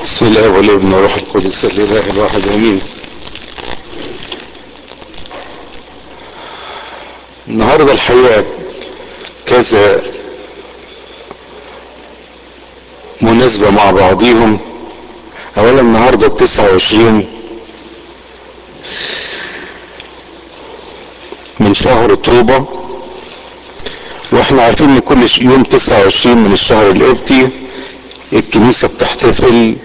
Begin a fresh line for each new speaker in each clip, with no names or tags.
بسم الله والابن والروح القدس الاله الواحد امين النهارده الحقيقه كذا مناسبة مع بعضيهم اولا النهاردة التسعة وعشرين من شهر طوبة واحنا عارفين ان كل يوم تسعة وعشرين من الشهر القبطي الكنيسة بتحتفل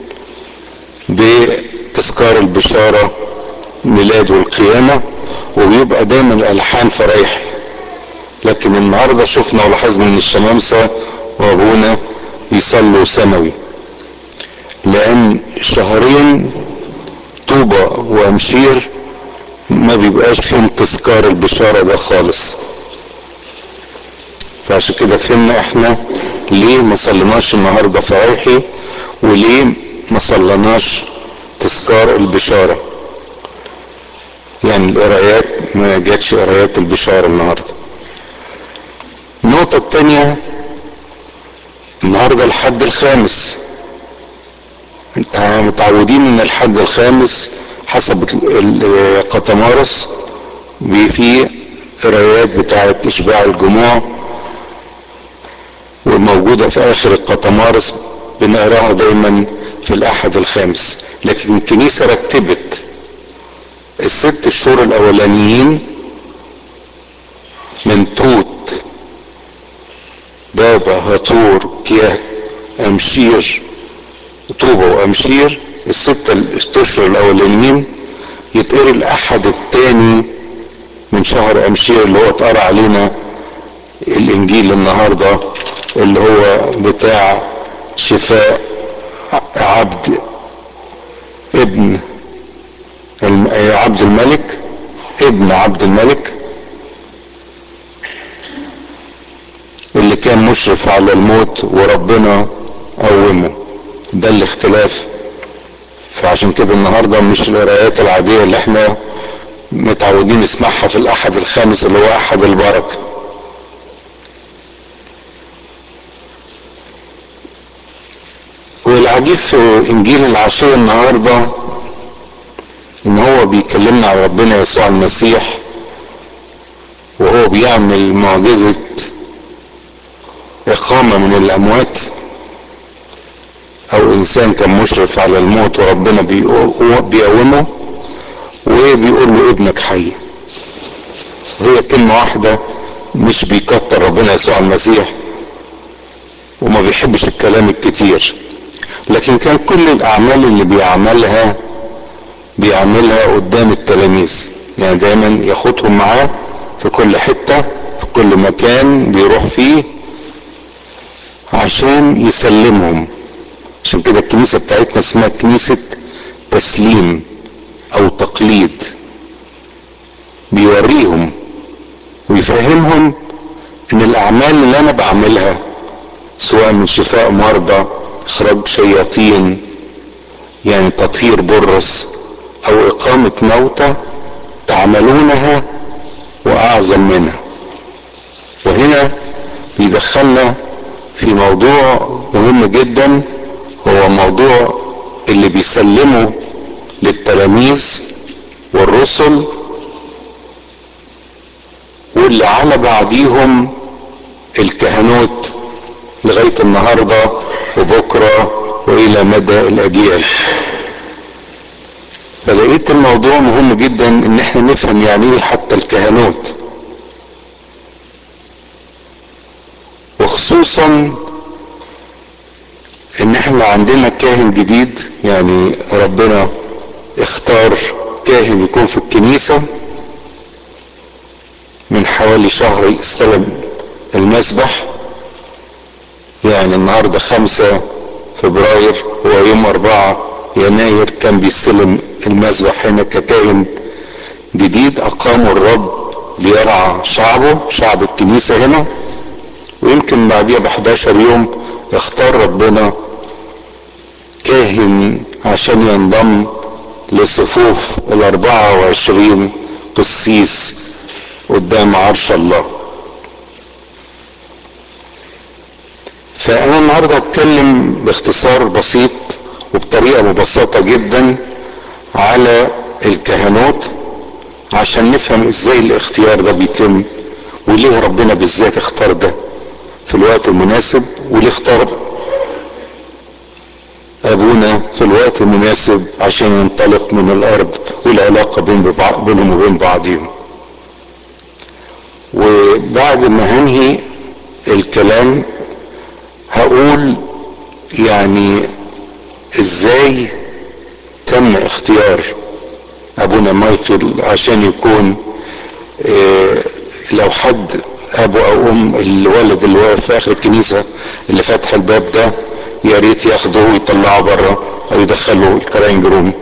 بتذكار البشارة ميلاد والقيامة وبيبقى دايما الالحان فرايحي لكن النهارده شفنا ولاحظنا ان الشمامسة وابونا بيصلوا سنوي لان شهرين طوبة وامشير ما بيبقاش فيهم تذكار البشارة ده خالص فعشان كده فهمنا احنا ليه ما صليناش النهاردة فرايحي وليه ما صليناش تذكار البشارة يعني القرايات ما جاتش قرايات البشارة النهاردة النقطة التانية النهارده الحد الخامس متعودين ان الحد الخامس حسب القطمارس في قرايات بتاعه اشباع الجموع وموجوده في اخر القطمارس بنقراها دايما في الاحد الخامس لكن الكنيسه رتبت الست شهور الاولانيين من توت بابا هطور كياك امشير طوبة وامشير الستة الاشهر الاولانيين يتقري الاحد الثاني من شهر امشير اللي هو اتقرا علينا الانجيل النهارده اللي هو بتاع شفاء عبد ابن عبد الملك ابن عبد الملك اللي كان مشرف على الموت وربنا قومه ده الاختلاف فعشان كده النهارده مش القرايات العاديه اللي احنا متعودين نسمعها في الاحد الخامس اللي هو احد البركه والعجيب في انجيل العشيه النهارده ان هو بيكلمنا عن ربنا يسوع المسيح وهو بيعمل معجزه إقامة من الأموات أو إنسان كان مشرف على الموت وربنا بيقومه وبيقول له ابنك حي هي كلمة واحدة مش بيكتر ربنا يسوع المسيح وما بيحبش الكلام الكتير لكن كان كل الأعمال اللي بيعملها بيعملها قدام التلاميذ يعني دايما ياخدهم معاه في كل حتة في كل مكان بيروح فيه عشان يسلمهم عشان كده الكنيسة بتاعتنا اسمها كنيسة تسليم او تقليد بيوريهم ويفهمهم ان الاعمال اللي انا بعملها سواء من شفاء مرضى اخراج شياطين يعني تطهير برص او اقامة موتى تعملونها واعظم منها وهنا بيدخلنا في موضوع مهم جدا هو موضوع اللي بيسلموا للتلاميذ والرسل واللي على بعضيهم الكهنوت لغاية النهاردة وبكرة وإلى مدى الأجيال فلقيت الموضوع مهم جدا ان احنا نفهم يعني ايه حتى الكهنوت وخصوصا ان احنا عندنا كاهن جديد يعني ربنا اختار كاهن يكون في الكنيسة من حوالي شهر استلم المسبح يعني النهاردة خمسة فبراير هو يوم أربعة يناير كان بيستلم المسبح هنا ككاهن جديد أقاموا الرب ليرعى شعبه شعب الكنيسة هنا ويمكن بعديها ب 11 يوم اختار ربنا كاهن عشان ينضم لصفوف ال 24 قسيس قدام عرش الله فانا النهارده هتكلم باختصار بسيط بطريقة مبسطة جدا على الكهنوت عشان نفهم ازاي الاختيار ده بيتم وليه ربنا بالذات اختار ده في الوقت المناسب وليه اختار ابونا في الوقت المناسب عشان ينطلق من الارض والعلاقة بين بينهم وبين بعضهم وبعد ما هنهي الكلام هقول يعني ازاي تم اختيار ابونا مايكل عشان يكون إيه لو حد ابو او ام الولد اللي واقف في اخر الكنيسه اللي فاتح الباب ده يا ريت ياخده ويطلعه بره او يدخله الكراينج روم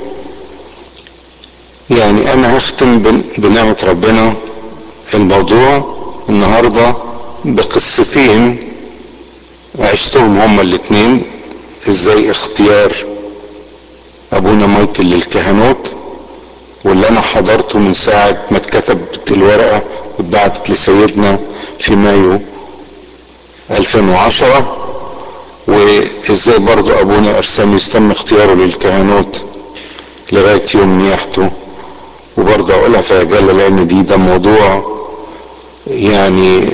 يعني انا هختم بنعمه ربنا الموضوع النهارده بقصتين عشتهم هما الاتنين ازاي اختيار ابونا مايكل للكهنوت واللي انا حضرته من ساعة ما اتكتبت الورقة واتبعتت لسيدنا في مايو 2010 وازاي برضو ابونا ارسانيوس تم اختياره للكهنوت لغاية يوم نياحته وبرضه اقولها في عجالة لان دي ده موضوع يعني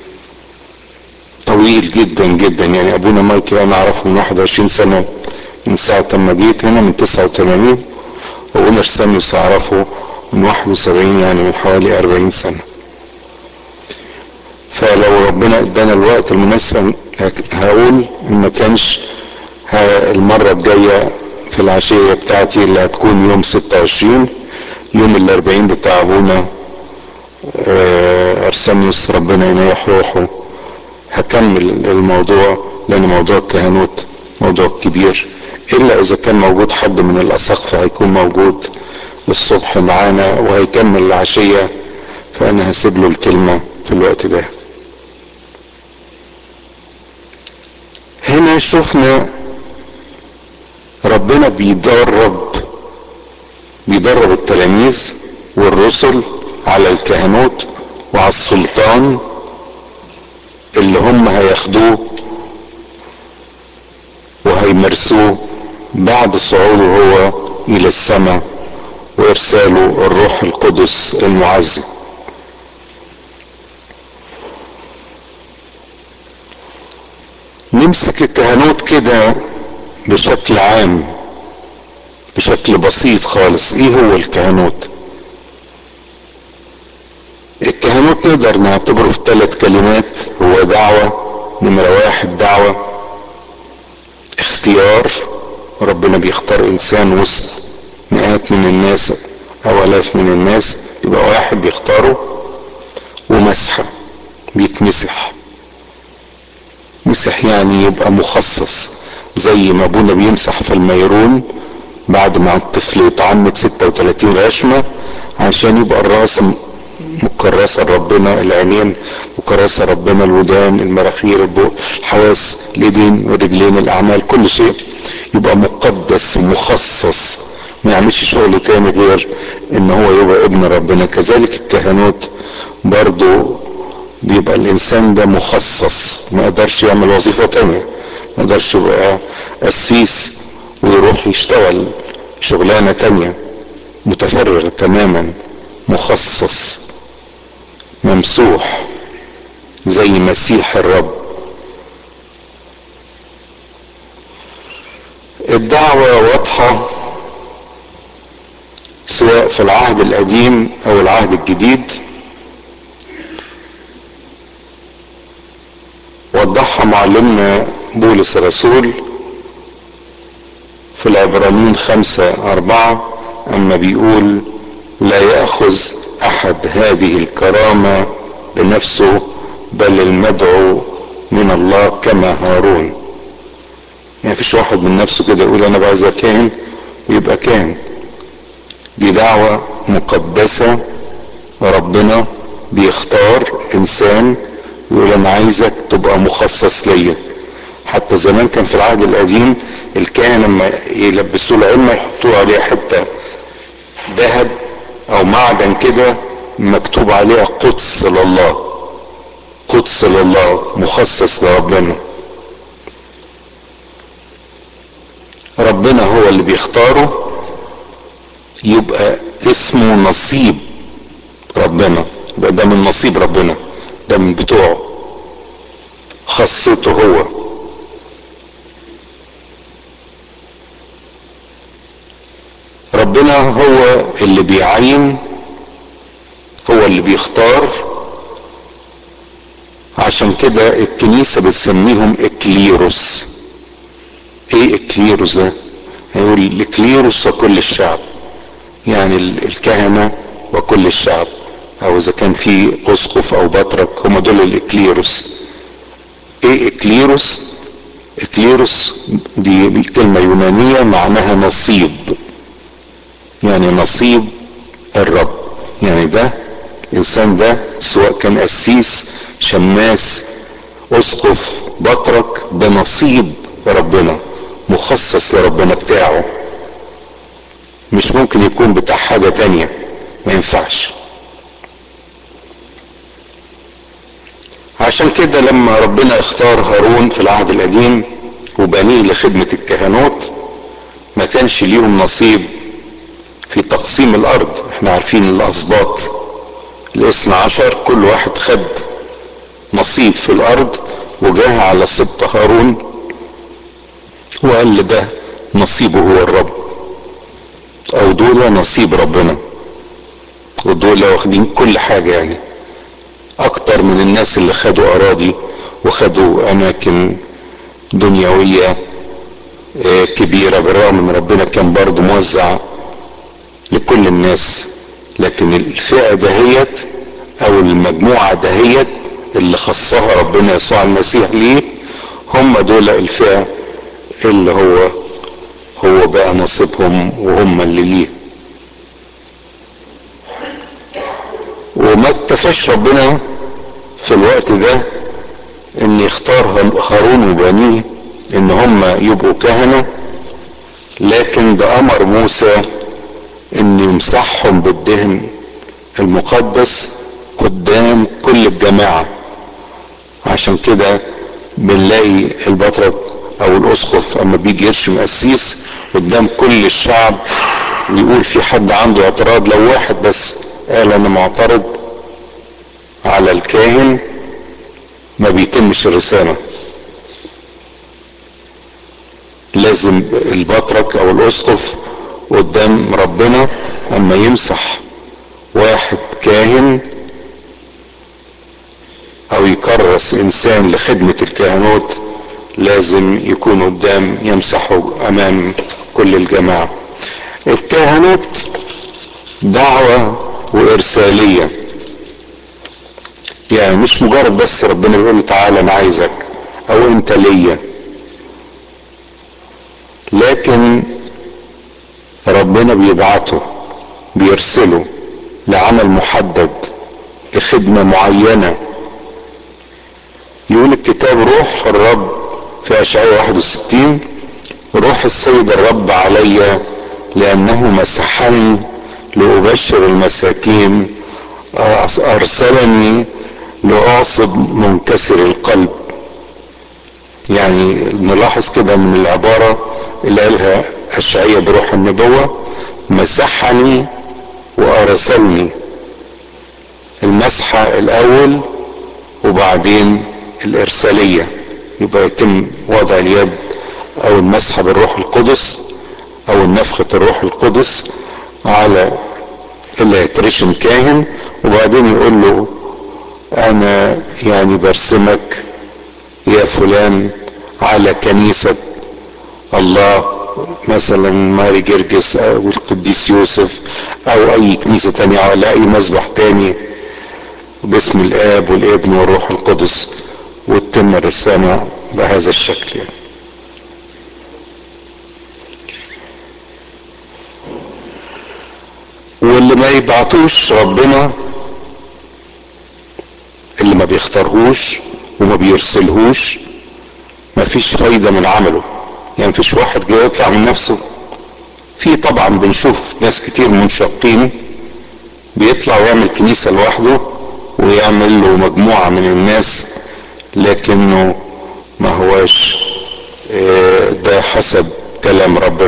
طويل جدا جدا يعني ابونا مايكل انا اعرفه من 21 سنة من ساعة ما جيت هنا من 89 وابونا ارسانيوس اعرفه من 71 يعني من حوالي 40 سنة فلو ربنا ادانا الوقت المناسب هقول ان ما كانش المرة الجاية في العشية بتاعتي اللي هتكون يوم 26 يوم الاربعين بتاع ابونا ارسانيوس ربنا ينيح روحه هكمل الموضوع لان موضوع الكهنوت موضوع كبير الا اذا كان موجود حد من الاساقفه هيكون موجود الصبح معانا وهيكمل العشيه فانا هسيب له الكلمه في الوقت ده هنا شفنا ربنا بيدرب بيدرب التلاميذ والرسل على الكهنوت وعلى السلطان اللي هم هياخدوه وهيمارسوه بعد صعوده هو الى السماء وارساله الروح القدس المعزي نمسك الكهنوت كده بشكل عام بشكل بسيط خالص ايه هو الكهنوت الكهنوت نقدر نعتبره في ثلاث كلمات هو دعوة نمرة واحد دعوة اختيار ربنا بيختار انسان وسط مئات من الناس او الاف من الناس يبقى واحد بيختاره ومسحة بيتمسح مسح يعني يبقى مخصص زي ما ابونا بيمسح في الميرون بعد ما الطفل يتعمد 36 رشمة عشان يبقى الراس مكرسة لربنا العينين مكرسة ربنا الودان المراخير البق الحواس الايدين والرجلين الاعمال كل شيء يبقى مقدس ومخصص ما يعملش شغل تاني غير ان هو يبقى ابن ربنا كذلك الكهنوت برضو بيبقى الانسان ده مخصص ما قدرش يعمل وظيفة تانية ما قدرش يبقى قسيس ويروح يشتغل شغلانة تانية متفرغ تماما مخصص ممسوح زي مسيح الرب الدعوة واضحة سواء في العهد القديم او العهد الجديد وضحها معلمنا بولس الرسول في العبرانيين خمسة أربعة أما بيقول لا يأخذ أحد هذه الكرامة بنفسه بل المدعو من الله كما هارون يعني فيش واحد من نفسه كده يقول أنا بقى إذا كاهن ويبقى كاهن دي دعوة مقدسة ربنا بيختار إنسان يقول أنا عايزك تبقى مخصص ليا حتى زمان كان في العهد القديم الكاهن لما يلبسوه العلمة يحطوه عليه حتة ذهب او معدن كده مكتوب عليها قدس لله قدس لله مخصص لربنا ربنا هو اللي بيختاره يبقى اسمه نصيب ربنا يبقى ده من نصيب ربنا ده من بتوعه خاصته هو ربنا هو اللي بيعين هو اللي بيختار عشان كده الكنيسة بتسميهم اكليروس ايه اكليروس ده هيقول الكليروس وكل الشعب يعني الكهنة وكل الشعب او اذا كان في اسقف او بطرك هم دول الاكليروس ايه اكليروس اكليروس دي كلمة يونانية معناها نصيب يعني نصيب الرب يعني ده الانسان ده سواء كان قسيس شماس اسقف بطرك ده نصيب ربنا مخصص لربنا بتاعه مش ممكن يكون بتاع حاجة تانية ما ينفعش عشان كده لما ربنا اختار هارون في العهد القديم وبنيه لخدمة الكهنوت ما كانش ليهم نصيب في تقسيم الارض احنا عارفين الاسباط الاثنى عشر كل واحد خد نصيب في الارض وجاه على سبط هارون وقال ده نصيبه هو الرب او دول نصيب ربنا ودول واخدين كل حاجة يعني اكتر من الناس اللي خدوا اراضي وخدوا اماكن دنيوية كبيرة بالرغم ان ربنا كان برضو موزع لكل الناس لكن الفئة دهيت او المجموعة دهيت اللي خصها ربنا يسوع المسيح ليه هم دول الفئة اللي هو هو بقى نصيبهم وهم اللي ليه وما اكتفاش ربنا في الوقت ده ان يختار هارون وبنيه ان هم يبقوا كهنة لكن ده امر موسى ان يمسحهم بالدهن المقدس قدام كل الجماعة عشان كده بنلاقي البطرك او الاسقف اما بيجي يرشم قسيس قدام كل الشعب ويقول في حد عنده اعتراض لو واحد بس قال انا معترض على الكاهن ما بيتمش الرسالة لازم البطرك او الاسقف قدام ربنا اما يمسح واحد كاهن او يكرس انسان لخدمة الكهنوت لازم يكون قدام يمسحه امام كل الجماعة الكهنوت دعوة وارسالية يعني مش مجرد بس ربنا بيقول له تعالى انا عايزك او انت ليا لكن ربنا بيبعته بيرسله لعمل محدد لخدمة معينة يقول الكتاب روح الرب في أشعياء 61 روح السيد الرب علي لأنه مسحني لأبشر المساكين أرسلني لأعصب منكسر القلب يعني نلاحظ كده من العبارة اللي قالها أشعياء بروح النبوة مسحني وأرسلني المسحة الأول وبعدين الإرسالية يبقى يتم وضع اليد أو المسحة بالروح القدس أو النفخة الروح القدس على اللي هيترشم كاهن وبعدين يقول له أنا يعني برسمك يا فلان على كنيسة الله مثلا ماري جرجس او القديس يوسف او اي كنيسة تانية او اي مذبح تاني باسم الاب والابن والروح القدس وتتم الرسالة بهذا الشكل يعني. واللي ما يبعتوش ربنا اللي ما بيختارهوش وما بيرسلهوش ما فيش فايدة من عمله يعني مفيش واحد جاي يطلع من نفسه في طبعا بنشوف ناس كتير منشقين بيطلع ويعمل كنيسة لوحده ويعمل له مجموعة من الناس لكنه ما هواش ده حسب كلام ربنا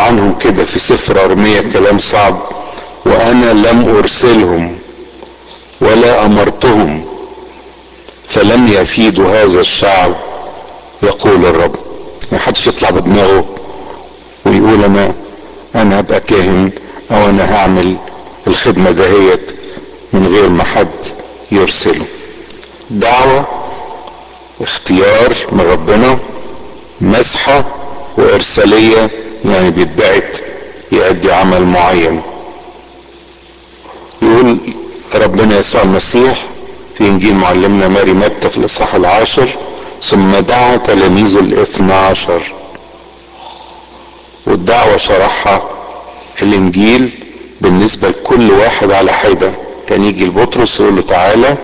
عنهم كده في سفر ارمية كلام صعب وانا لم ارسلهم ولا امرتهم فلم يفيدوا هذا الشعب يقول الرب ما حدش يطلع بدماغه ويقول انا انا هبقى كاهن او انا هعمل الخدمة دهيت من غير ما حد يرسله دعوة اختيار من ربنا مسحة وارسالية يعني بيتبعت يؤدي عمل معين يقول ربنا يسوع المسيح في انجيل معلمنا ماري متى في الاصحاح العاشر ثم دعا تلاميذه الاثنى عشر والدعوة شرحها في الانجيل بالنسبة لكل واحد على حدة كان يجي لبطرس يقول له تعالى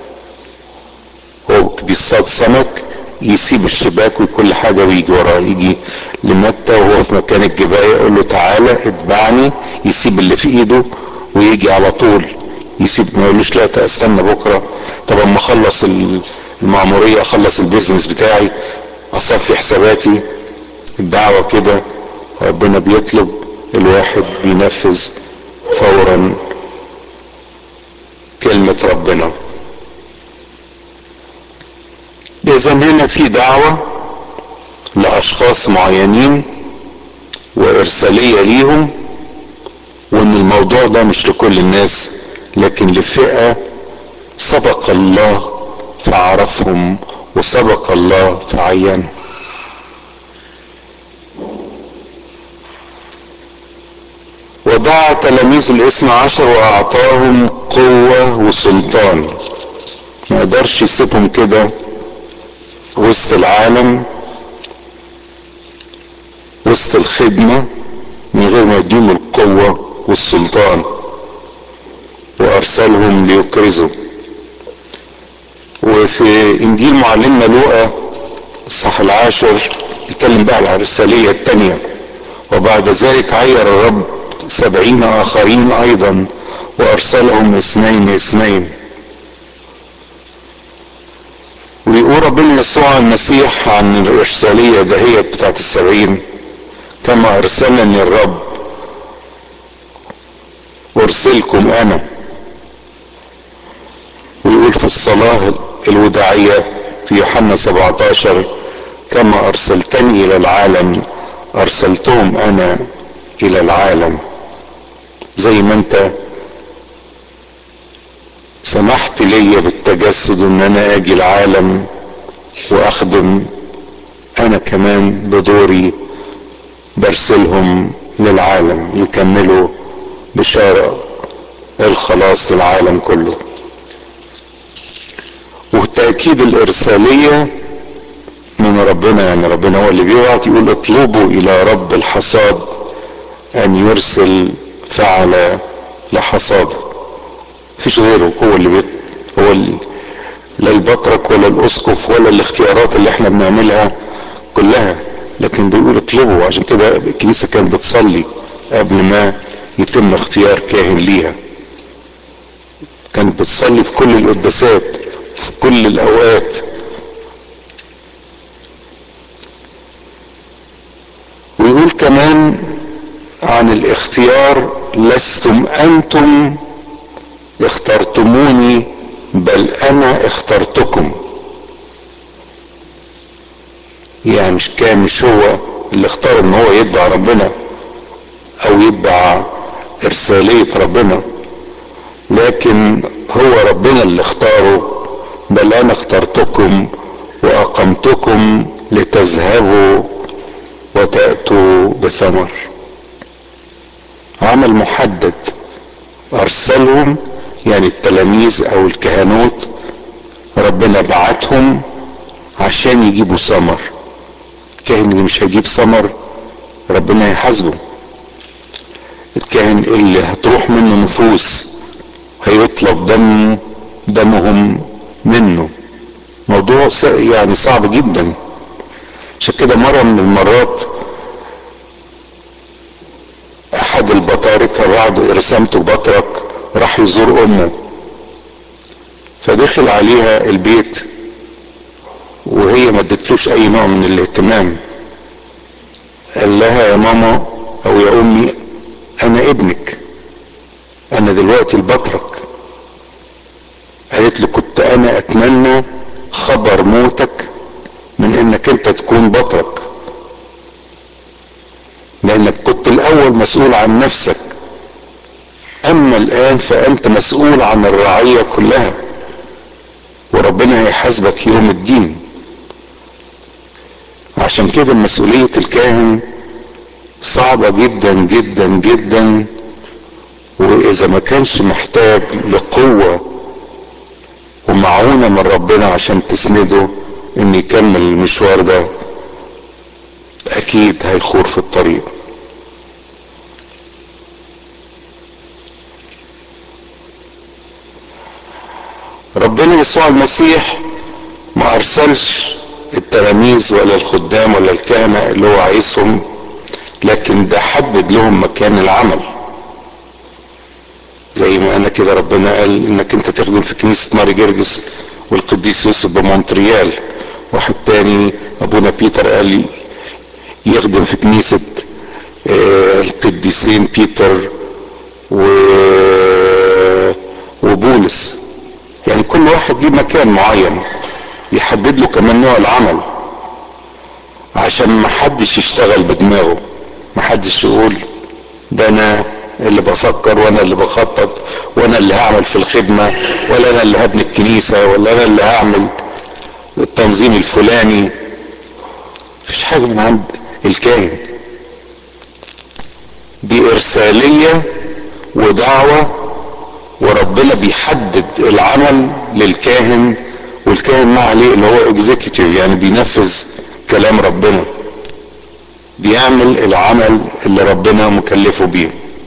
هو بيصطاد سمك يسيب الشباك وكل حاجة ويجي وراه يجي لمتى وهو في مكان الجباية يقول له تعالى اتبعني يسيب اللي في ايده ويجي على طول يسيب ما يقولوش لا استنى بكرة طب اما اخلص المعمورية اخلص البيزنس بتاعي اصفي حساباتي الدعوة كده ربنا بيطلب الواحد بينفذ فورا كلمة ربنا اذا هنا في دعوة لاشخاص معينين وارسالية ليهم وان الموضوع ده مش لكل الناس لكن لفئة سبق الله فعرفهم وسبق الله فعينهم ودعا تلاميذ الاثنى عشر واعطاهم قوة وسلطان ما قدرش يسيبهم كده وسط العالم وسط الخدمة من غير ما يديهم القوة والسلطان وارسلهم ليكرزوا وفي انجيل معلمنا لوقا الصح العاشر بيتكلم بقى على الرسالية التانية وبعد ذلك عير الرب سبعين اخرين ايضا وارسلهم اثنين اثنين ويقول ربنا يسوع المسيح عن الارسالية دهيت بتاعت السبعين كما ارسلني الرب ارسلكم انا ويقول في الصلاة الوداعية في يوحنا 17 كما ارسلتني الى العالم ارسلتهم انا الى العالم زي ما انت سمحت لي بالتجسد ان انا اجي العالم واخدم انا كمان بدوري برسلهم للعالم يكملوا بشارة الخلاص للعالم كله والتأكيد الإرسالية من ربنا يعني ربنا هو اللي بيبعت يقول اطلبوا إلى رب الحصاد أن يرسل فعل لحصاده مفيش غيره هو اللي بيت هو اللي لا البطرك ولا الأسقف ولا الاختيارات اللي احنا بنعملها كلها لكن بيقول اطلبوا عشان كده الكنيسة كانت بتصلي قبل ما يتم اختيار كاهن ليها كانت بتصلي في كل القداسات في كل الاوقات ويقول كمان عن الاختيار لستم انتم اخترتموني بل انا اخترتكم يعني مش كان مش هو اللي اختار ان هو يتبع ربنا او يتبع ارسالية ربنا لكن هو ربنا اللي اختاره بل انا اخترتكم واقمتكم لتذهبوا وتأتوا بثمر عمل محدد ارسلهم يعني التلاميذ او الكهنوت ربنا بعتهم عشان يجيبوا ثمر الكاهن اللي مش هيجيب ثمر ربنا هيحاسبه الكاهن اللي هتروح منه نفوس هيطلب دم دمهم منه موضوع يعني صعب جدا عشان كده مرة من المرات احد البطاركة بعد رسامته بطرك راح يزور امه فدخل عليها البيت وهي ما ادتلوش اي نوع من الاهتمام قال لها يا ماما او يا امي انا ابنك انا دلوقتي البطرك قالت له كنت انا اتمنى خبر موتك من انك انت تكون بطرك لانك كنت الاول مسؤول عن نفسك اما الان فانت مسؤول عن الرعية كلها وربنا هيحاسبك يوم الدين عشان كده مسؤولية الكاهن صعبة جدا جدا جدا واذا ما كانش محتاج لقوة ومعونة من ربنا عشان تسنده ان يكمل المشوار ده اكيد هيخور في الطريق ربنا يسوع المسيح ما ارسلش التلاميذ ولا الخدام ولا الكهنة اللي هو عايزهم لكن ده حدد لهم مكان العمل زي ما انا كده ربنا قال انك انت تخدم في كنيسة ماري جرجس والقديس يوسف بمونتريال واحد تاني ابونا بيتر قال لي يخدم في كنيسة آه القديسين بيتر و... وبولس يعني كل واحد ليه مكان معين يحدد له كمان نوع العمل عشان ما حدش يشتغل بدماغه ما حدش يقول ده انا اللي بفكر وانا اللي بخطط وانا اللي هعمل في الخدمة ولا انا اللي هبني الكنيسة ولا انا اللي هعمل التنظيم الفلاني مفيش حاجة من عند الكاهن دي ارسالية ودعوة وربنا بيحدد العمل للكاهن والكاهن ما عليه اللي هو اكزيكتيف يعني بينفذ كلام ربنا بيعمل العمل اللي ربنا مكلفه بيه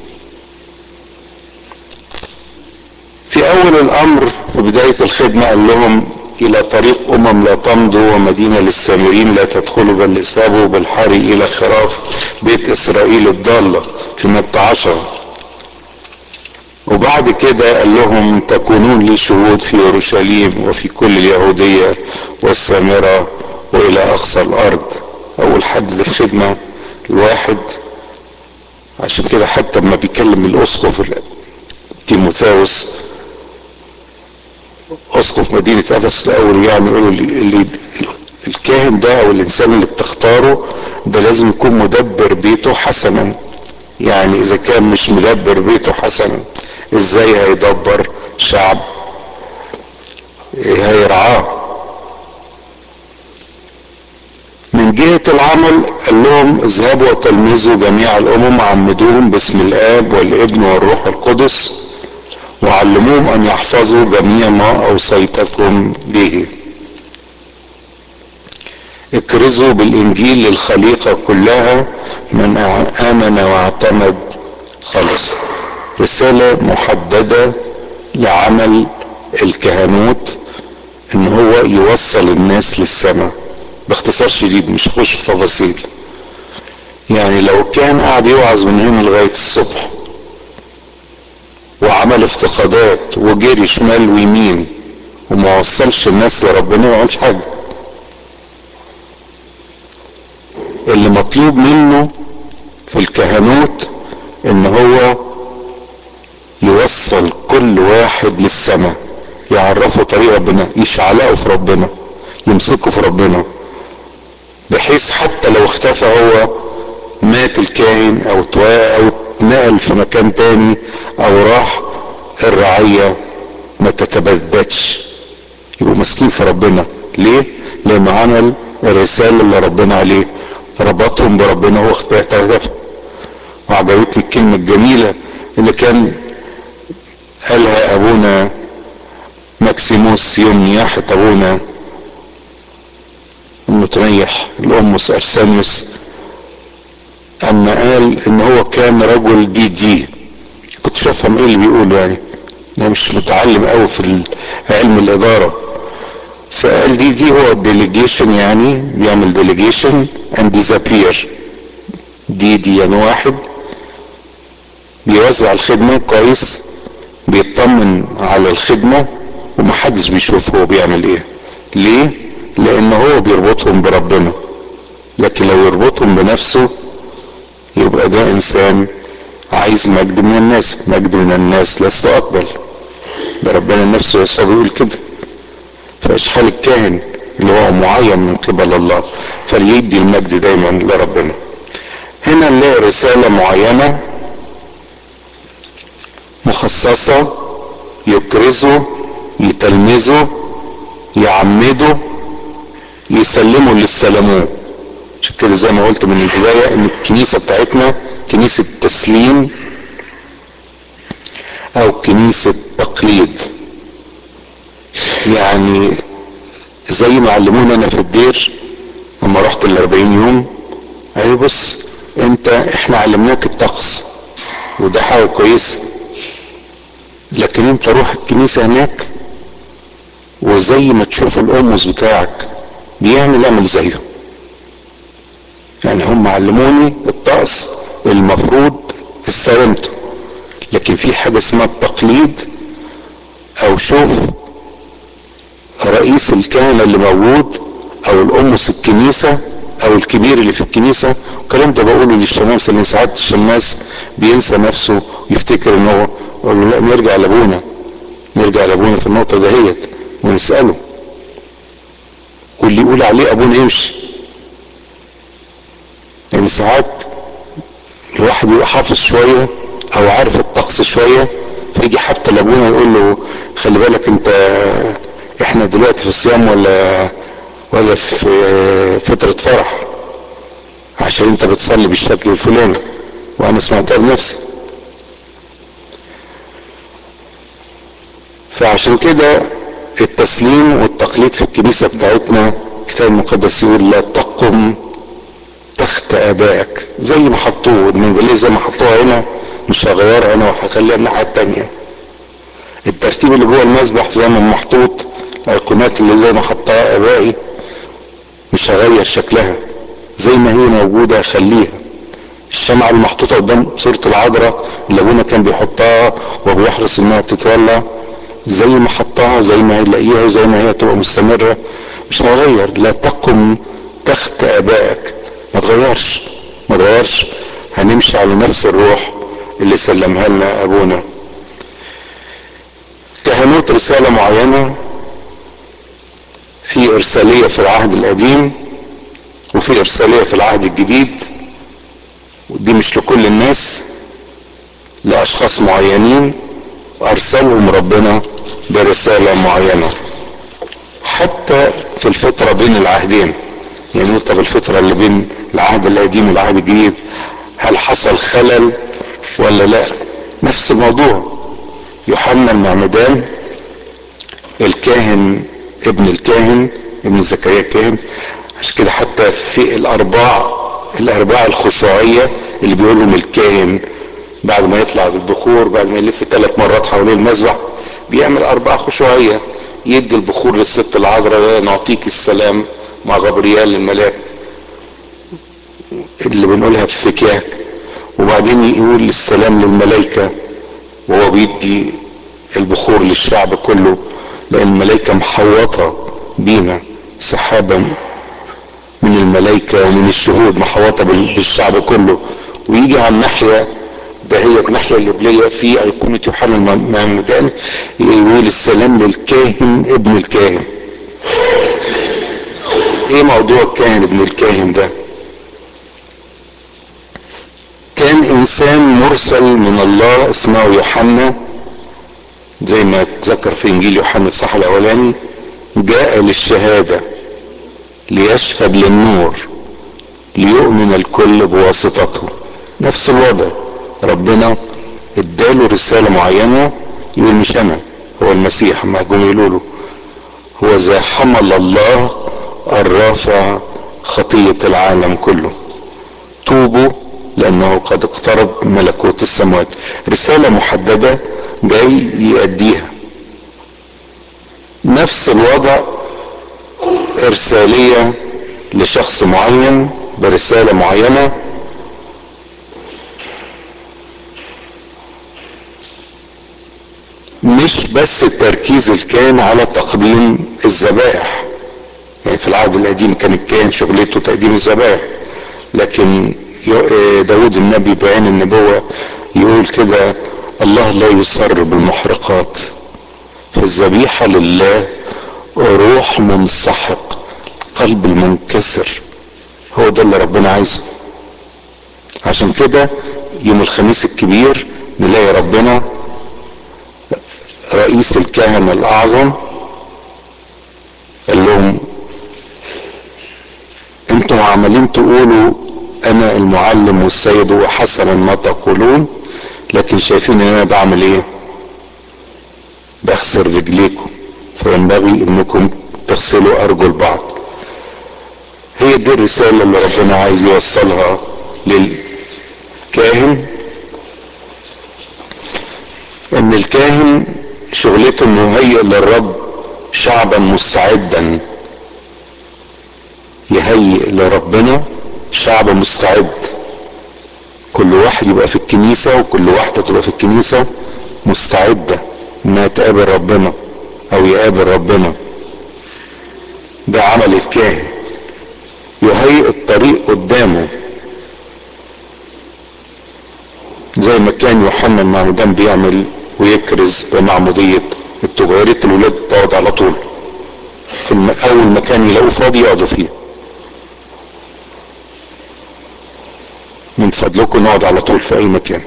في اول الامر في بداية الخدمة قال لهم الى طريق امم لا تمضوا ومدينة للسامرين لا تدخلوا بل اصابوا بالحري الى خراف بيت اسرائيل الضالة في متى عشرة وبعد كده قال لهم تكونون لي شهود في اورشليم وفي كل اليهودية والسامرة والى اقصى الارض اول حد الخدمة الواحد عشان كده حتى لما بيكلم الاسقف تيموثاوس اسقف مدينة افسس الاول يعني يقولوا اللي الكاهن ده او الانسان اللي بتختاره ده لازم يكون مدبر بيته حسنا يعني اذا كان مش مدبر بيته حسنا ازاي هيدبر شعب هيرعاه من جهة العمل قال لهم اذهبوا وتلمذوا جميع الامم عمدوهم باسم الاب والابن والروح القدس وعلموهم ان يحفظوا جميع ما اوصيتكم به اكرزوا بالانجيل للخليقة كلها من امن واعتمد خلص رسالة محددة لعمل الكهنوت ان هو يوصل الناس للسماء باختصار شديد مش هخش في تفاصيل يعني لو كان قاعد يوعظ من هنا لغاية الصبح وعمل افتقادات وجري شمال ويمين وما وصلش الناس لربنا ما عملش حاجة اللي مطلوب منه في الكهنوت ان هو يوصل كل واحد للسماء يعرفه طريق ربنا يشعلقه في ربنا يمسكه في ربنا بحيث حتى لو اختفى هو مات الكاهن او او اتنقل في مكان تاني او راح الرعية ما تتبددش يبقوا ماسكين في ربنا ليه لانه عمل الرسالة اللي ربنا عليه ربطهم بربنا هو اختلف وعجبتني الكلمة الجميلة اللي كان قالها ابونا ماكسيموس يوم نياحة ابونا المتريح الامس ارسانيوس اما قال ان هو كان رجل دي دي كنت افهم ايه اللي بيقوله يعني انا مش متعلم قوي في علم الادارة فقال دي دي هو ديليجيشن يعني بيعمل ديليجيشن اند ديزابير دي دي يعني واحد بيوزع الخدمة كويس بيطمن على الخدمة ومحدش بيشوف هو بيعمل ايه ليه لان هو بيربطهم بربنا لكن لو يربطهم بنفسه يبقى يبقى ده انسان عايز مجد من الناس مجد من الناس لست اقبل ده ربنا نفسه يسوع بيقول كده فاشحال الكاهن اللي هو معين من قبل الله فليدي المجد دايما لربنا هنا نلاقي رسالة معينة مخصصة يكرزوا يتلمذوا يعمدوا يسلموا اللي استلموه عشان كده زي ما قلت من البداية ان الكنيسة بتاعتنا كنيسة تسليم او كنيسة تقليد يعني زي ما علمونا انا في الدير لما رحت الاربعين يوم قال لي بص انت احنا علمناك الطقس وده حاجة كويسة لكن انت روح الكنيسة هناك وزي ما تشوف القمص بتاعك بيعمل اعمل زيه يعني هم علموني الطقس المفروض استلمته لكن في حاجة اسمها التقليد او شوف رئيس الكهنة اللي موجود او القمص الكنيسة او الكبير اللي في الكنيسة الكلام ده بقوله للشماس اللي ساعات الشماس بينسى نفسه ويفتكر ان هو اقول له لا نرجع لابونا نرجع لابونا في النقطة دهيت ونسأله واللي يقول عليه ابونا يمشي يعني ساعات الواحد يبقى حافظ شوية او عارف الطقس شوية فيجي حتى لابونا يقول له خلي بالك انت احنا دلوقتي في الصيام ولا ولا في فترة فرح عشان انت بتصلي بالشكل الفلاني وانا سمعتها بنفسي فعشان كده التسليم والتقليد في الكنيسة بتاعتنا الكتاب المقدس يقول لا تقم تخت ابائك زي ما حطوه من زي ما حطوها هنا مش هغيرها انا وهخليها الناحية التانية الترتيب اللي جوه المسبح زي ما محطوط الايقونات اللي زي ما حطها ابائي مش هغير شكلها زي ما هي موجودة خليها الشمعة المحطوطة قدام صورة العذراء اللي ابونا كان بيحطها وبيحرص انها تتولى زي ما حطها زي ما هيلاقيها وزي ما هي تبقى مستمرة مش هغير لا تقم تخت ابائك ما تغيرش ما تغيرش هنمشي على نفس الروح اللي سلمها لنا ابونا كهنوت رسالة معينة في ارسالية في العهد القديم وفي ارسالية في العهد الجديد ودي مش لكل الناس لاشخاص معينين ارسلهم ربنا برسالة معينة حتى في الفترة بين العهدين يعني طب الفترة اللي بين العهد القديم والعهد الجديد هل حصل خلل ولا لا نفس الموضوع يوحنا المعمدان الكاهن ابن الكاهن ابن زكريا الكاهن عشان كده حتى في الارباع الارباع الخشوعيه اللي بيقولهم الكاهن بعد ما يطلع بالبخور بعد ما يلف ثلاث مرات حوالين المذبح بيعمل ارباع خشوعيه يدي البخور للست العذراء نعطيك السلام مع غبريال الملاك اللي بنقولها في فكاك وبعدين يقول السلام للملائكه وهو بيدي البخور للشعب كله لان الملائكه محوطه بينا سحابه من الملائكه ومن الشهود محوطه بالشعب كله ويجي على الناحيه ده هي الناحيه القبليه في ايقونه يوحنا المعمدان يقول السلام للكاهن ابن الكاهن ايه موضوع الكاهن ابن الكاهن ده كان انسان مرسل من الله اسمه يوحنا زي ما اتذكر في انجيل يوحنا الصح الاولاني جاء للشهاده ليشهد للنور ليؤمن الكل بواسطته نفس الوضع ربنا اداله رساله معينه يقول مش انا هو المسيح ما جم يقولوا له هو ذا حمل الله الرافع خطيه العالم كله توبوا لانه قد اقترب ملكوت السماوات رساله محدده جاي يأديها نفس الوضع ارساليه لشخص معين برساله معينه مش بس التركيز الكان على تقديم الذبائح يعني في العهد القديم كان الكاهن شغلته تقديم الذبائح لكن داود النبي بعين النبوة يقول كده الله لا يصر بالمحرقات فالذبيحة لله روح منسحق قلب المنكسر هو ده اللي ربنا عايزه عشان كده يوم الخميس الكبير نلاقي ربنا رئيس الكهنة الأعظم قال لهم انتم عمالين تقولوا انا المعلم والسيد وحسنا ما تقولون لكن شايفين ان انا بعمل ايه بغسل رجليكم فينبغي انكم تغسلوا ارجل بعض هي دي الرسالة اللي ربنا عايز يوصلها للكاهن ان الكاهن شغلته انه يهيئ للرب شعبا مستعدا يهيئ لربنا شعب مستعد كل واحد يبقى في الكنيسة وكل واحدة تبقى في الكنيسة مستعدة انها تقابل ربنا او يقابل ربنا ده عمل الكاهن يهيئ الطريق قدامه زي ما كان يوحنا المعمدان بيعمل ويكرز بمعمودية التوبة يا ريت الولاد تقعد على طول في الم... اول مكان يلاقوه فاضي يقعدوا فيه من فضلكم نقعد على طول في اي مكان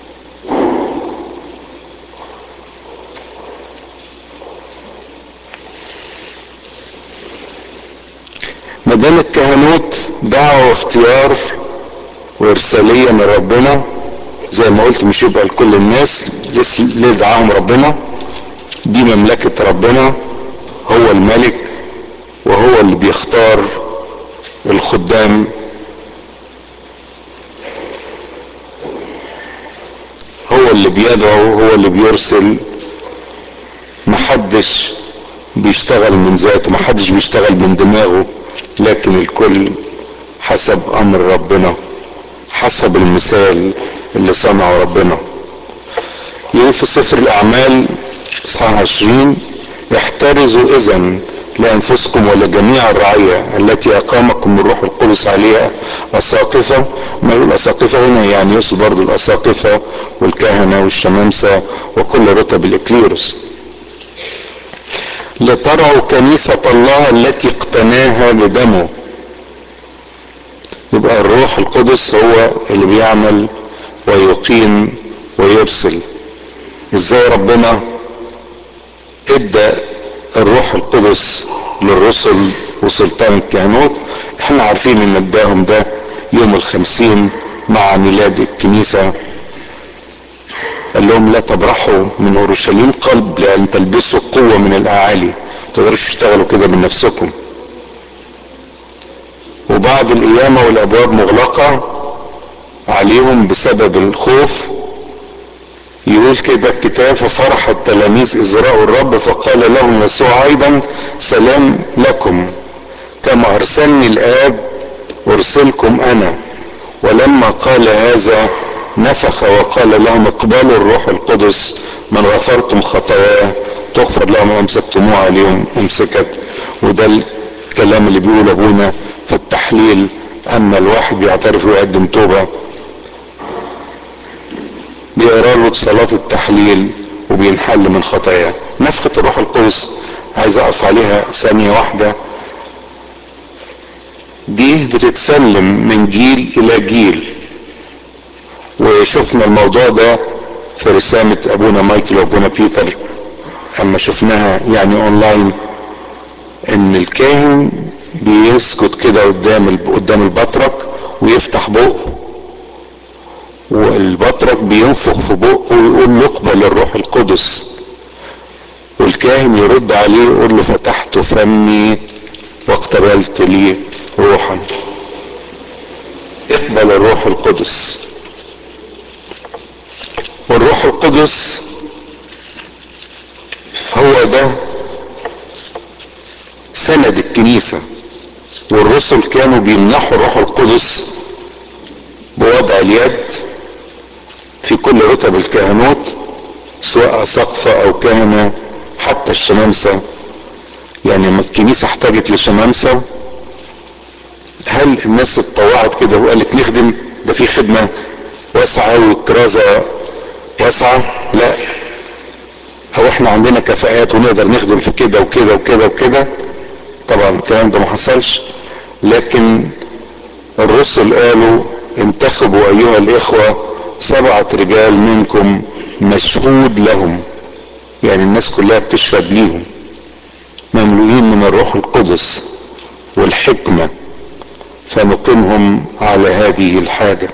ما دام الكهنوت دعوة واختيار وارسالية من ربنا زي ما قلت مش يبقى لكل الناس ليه دعاهم ربنا دي مملكة ربنا هو الملك وهو اللي بيختار الخدام هو اللي بيدعو هو اللي بيرسل محدش بيشتغل من ذاته محدش بيشتغل من دماغه لكن الكل حسب امر ربنا حسب المثال اللي صنعه ربنا يقول في سفر الاعمال اصحاح 20 احترزوا اذا لانفسكم ولجميع الرعيه التي اقامكم الروح القدس عليها اساقفه ما يقول اساقفه هنا يعني يقصد برضه الاساقفه والكهنه والشمامسه وكل رتب الاكليروس لترعوا كنيسه الله التي اقتناها بدمه يبقى الروح القدس هو اللي بيعمل ويقيم ويرسل ازاي ربنا ادى الروح القدس للرسل وسلطان الكهنوت احنا عارفين ان اداهم ده يوم الخمسين مع ميلاد الكنيسة قال لهم لا تبرحوا من اورشليم قلب لان تلبسوا قوة من الاعالي تقدروش تشتغلوا كده من نفسكم وبعد القيامة والابواب مغلقة عليهم بسبب الخوف يقول كده الكتاب ففرح التلاميذ إذ رأوا الرب فقال لهم يسوع أيضا سلام لكم كما أرسلني الآب أرسلكم أنا ولما قال هذا نفخ وقال لهم اقبلوا الروح القدس من غفرتم خطاياه تغفر لهم وامسكتموها عليهم امسكت وده الكلام اللي بيقول ابونا في التحليل اما الواحد بيعترف ويقدم توبه بيقرا له صلاة التحليل وبينحل من خطاياه نفخة الروح القدس عايز اقف عليها ثانية واحدة دي بتتسلم من جيل الى جيل وشفنا الموضوع ده في رسالة ابونا مايكل وابونا بيتر اما شفناها يعني اونلاين ان الكاهن بيسكت كده قدام قدام البطرك ويفتح بقه والبطرك بينفخ في بقه ويقول له اقبل الروح القدس والكاهن يرد عليه يقول له فتحت فمي واقتبلت لي روحا اقبل الروح القدس والروح القدس هو ده سند الكنيسة والرسل كانوا بيمنحوا الروح القدس بوضع اليد في كل رتب الكهنوت سواء سقفة او كهنة حتى الشمامسة يعني لما الكنيسة احتاجت لشمامسة هل الناس اتطوعت كده وقالت نخدم ده في خدمة واسعة والكرازة واسعة لا او احنا عندنا كفاءات ونقدر نخدم في كده وكده وكده وكده طبعا الكلام ده ما حصلش لكن الرسل قالوا انتخبوا ايها الاخوة سبعة رجال منكم مشهود لهم يعني الناس كلها بتشهد ليهم مملوئين من الروح القدس والحكمة فنقيمهم على هذه الحاجة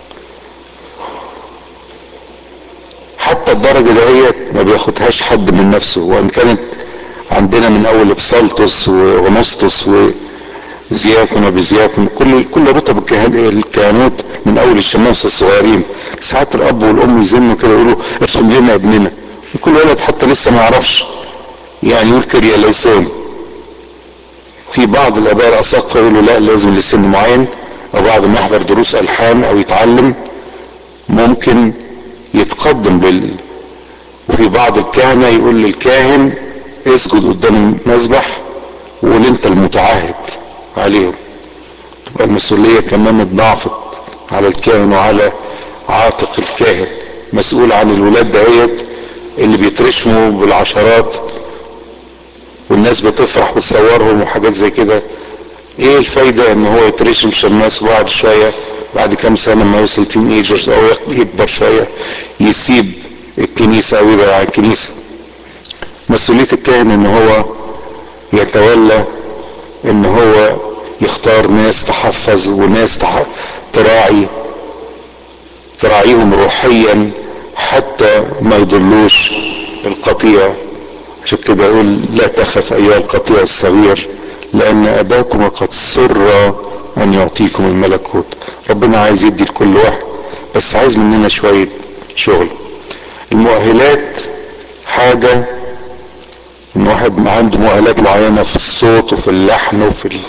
حتى الدرجة دهيت ما بياخدهاش حد من نفسه وان كانت عندنا من اول بسلطس وغنسطس وزياكون وبزياكون كل كل رتب الكهنوت من اول الشماس الصغيرين ساعات الاب والام يزنوا كده يقولوا ارسم لنا ابننا كل ولد حتى لسه ما يعرفش يعني يقول كريا ليسون في بعض الاباء الاساقفه يقولوا لا لازم لسن معين او بعد ما يحضر دروس الحان او يتعلم ممكن يتقدم بال وفي بعض الكهنة يقول للكاهن اسجد قدام المذبح وقول انت المتعهد عليهم تبقى المسؤولية كمان اتضاعفت على الكاهن وعلى عاتق الكاهن مسؤول عن الولاد دهيت اللي بيترشموا بالعشرات والناس بتفرح بتصورهم وحاجات زي كده ايه الفايدة ان هو يترشم شماس وبعد شوية بعد كام سنة ما يوصل تين ايجرز او يكبر شوية يسيب الكنيسة او يبقى على الكنيسة مسؤولية الكاهن ان هو يتولى ان هو يختار ناس تحفظ وناس تح... تراعي تراعيهم روحيا حتى ما يضلوش القطيع عشان كده يقول لا تخف ايها القطيع الصغير لان اباكم قد سر ان يعطيكم الملكوت ربنا عايز يدي لكل واحد بس عايز مننا شوية شغل المؤهلات حاجة ان واحد عنده مؤهلات معينة في الصوت وفي اللحن وفي ال...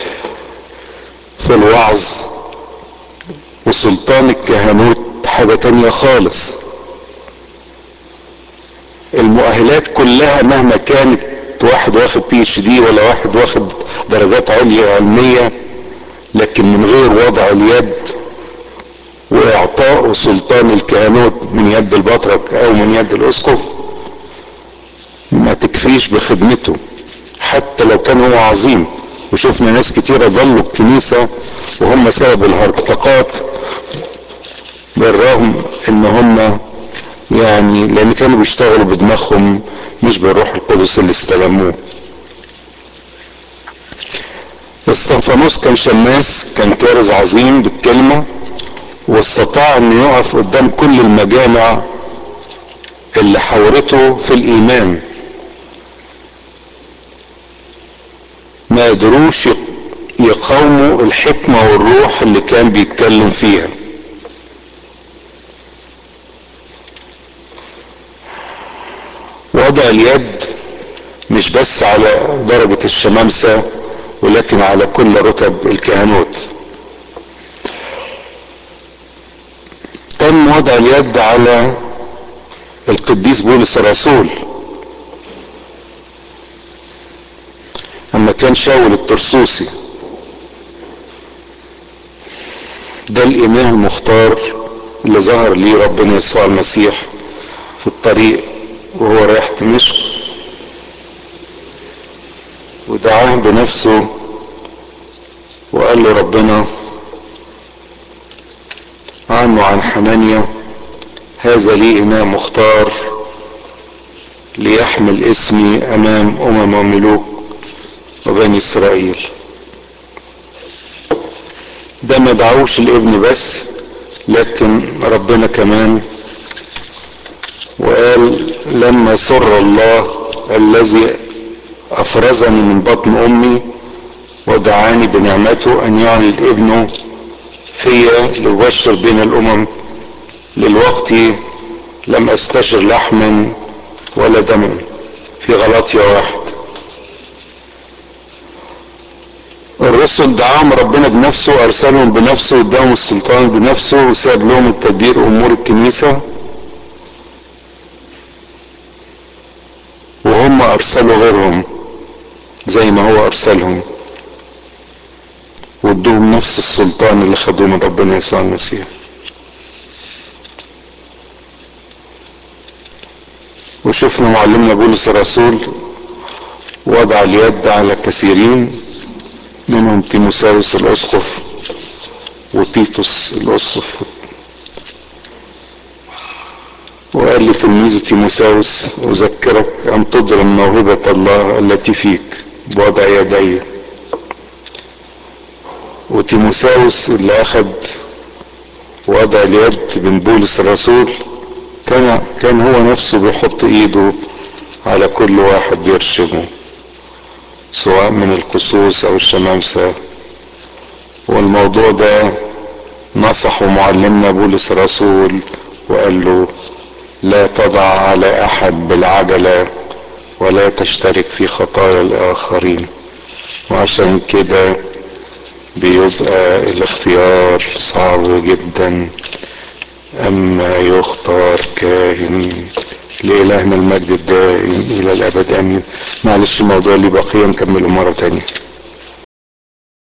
في الوعظ وسلطان الكهنوت حاجة تانية خالص المؤهلات كلها مهما كانت واحد واخد بي اتش دي ولا واحد واخد درجات عليا علمية لكن من غير وضع اليد واعطاء سلطان الكهنوت من يد البطرك او من يد الاسقف ما تكفيش بخدمته حتى لو كان هو عظيم وشفنا ناس كتيرة ضلوا الكنيسة وهم سبب الهرطقات بالرغم ان هم يعني لان كانوا بيشتغلوا بدماغهم مش بالروح القدس اللي استلموه استنفانوس كان شماس كان كارز عظيم بالكلمة واستطاع انه يقف قدام كل المجامع اللي حورته في الايمان ما قدروش يقاوموا الحكمة والروح اللي كان بيتكلم فيها وضع اليد مش بس على درجة الشمامسة ولكن على كل رتب الكهنوت تم وضع اليد على القديس بولس الرسول اما كان شاول الترسوسي ده الاله المختار اللي ظهر ليه ربنا يسوع المسيح في الطريق وهو رايح دمشق ودعاه بنفسه وقال له ربنا عنه عن حنانيا هذا لي إناء مختار ليحمل اسمي أمام أمم وملوك وبني إسرائيل ده ما دعوش الابن بس لكن ربنا كمان وقال لما سر الله الذي افرزني من بطن امي ودعاني بنعمته ان يعلن ابنه فيا ليبشر بين الامم للوقت لم استشر لحما ولا دما في غلطية واحد الرسل دعاهم ربنا بنفسه ارسلهم بنفسه واداهم السلطان بنفسه وساب لهم التدبير امور الكنيسه وهم ارسلوا غيرهم زي ما هو ارسلهم وادوهم نفس السلطان اللي خدوه من ربنا يسوع المسيح وشفنا معلمنا بولس الرسول وضع اليد على كثيرين منهم تيموساوس الاسقف وتيتوس الاسقف وقال لتلميذه تيموساوس اذكرك ان تضرم موهبه الله التي فيك بوضع يدي وتيموساوس اللي اخذ وضع اليد من بولس الرسول كان كان هو نفسه بيحط ايده على كل واحد بيرشمه سواء من القصوص او الشمامسة والموضوع ده نصحه معلمنا بولس الرسول وقال له لا تضع على احد بالعجلة ولا تشترك في خطايا الاخرين وعشان كده بيبقى الاختيار صعب جدا اما يختار كاهن لإلهنا المجد الدائم إلى الأبد آمين معلش الموضوع اللي بقي نكمله مرة تانية